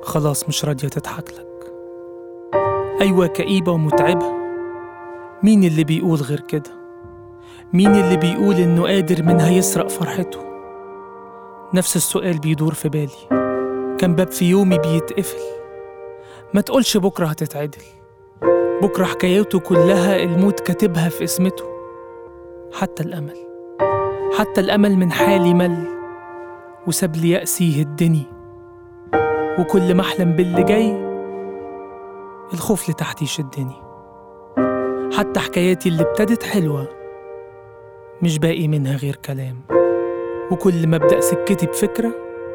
خلاص مش راضية تضحك لك أيوة كئيبة ومتعبة مين اللي بيقول غير كده مين اللي بيقول إنه قادر منها يسرق فرحته نفس السؤال بيدور في بالي كان باب في يومي بيتقفل ما تقولش بكرة هتتعدل بكرة حكايته كلها الموت كاتبها في اسمته حتى الأمل حتى الأمل من حالي مل وساب لي يأسي يهدني وكل ما أحلم باللي جاي الخوف لتحت يشدني حتى حكاياتي اللي ابتدت حلوة مش باقي منها غير كلام وكل ما أبدأ سكتي بفكرة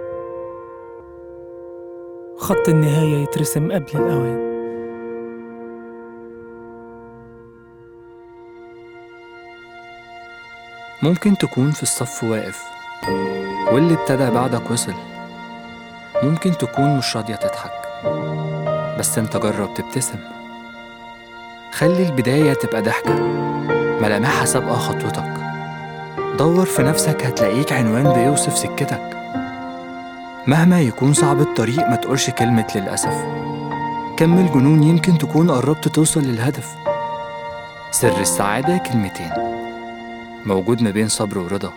خط النهاية يترسم قبل الأوان ممكن تكون في الصف واقف واللي ابتدى بعدك وصل ممكن تكون مش راضية تضحك بس انت جرب تبتسم خلي البداية تبقى ضحكة ملامحها سابقة خطوتك دور في نفسك هتلاقيك عنوان بيوصف سكتك مهما يكون صعب الطريق ما تقولش كلمة للأسف كمل جنون يمكن تكون قربت توصل للهدف سر السعادة كلمتين موجود ما بين صبر ورضا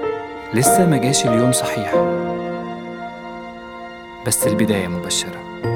لسه ما جاش اليوم صحيح بس البداية مبشرة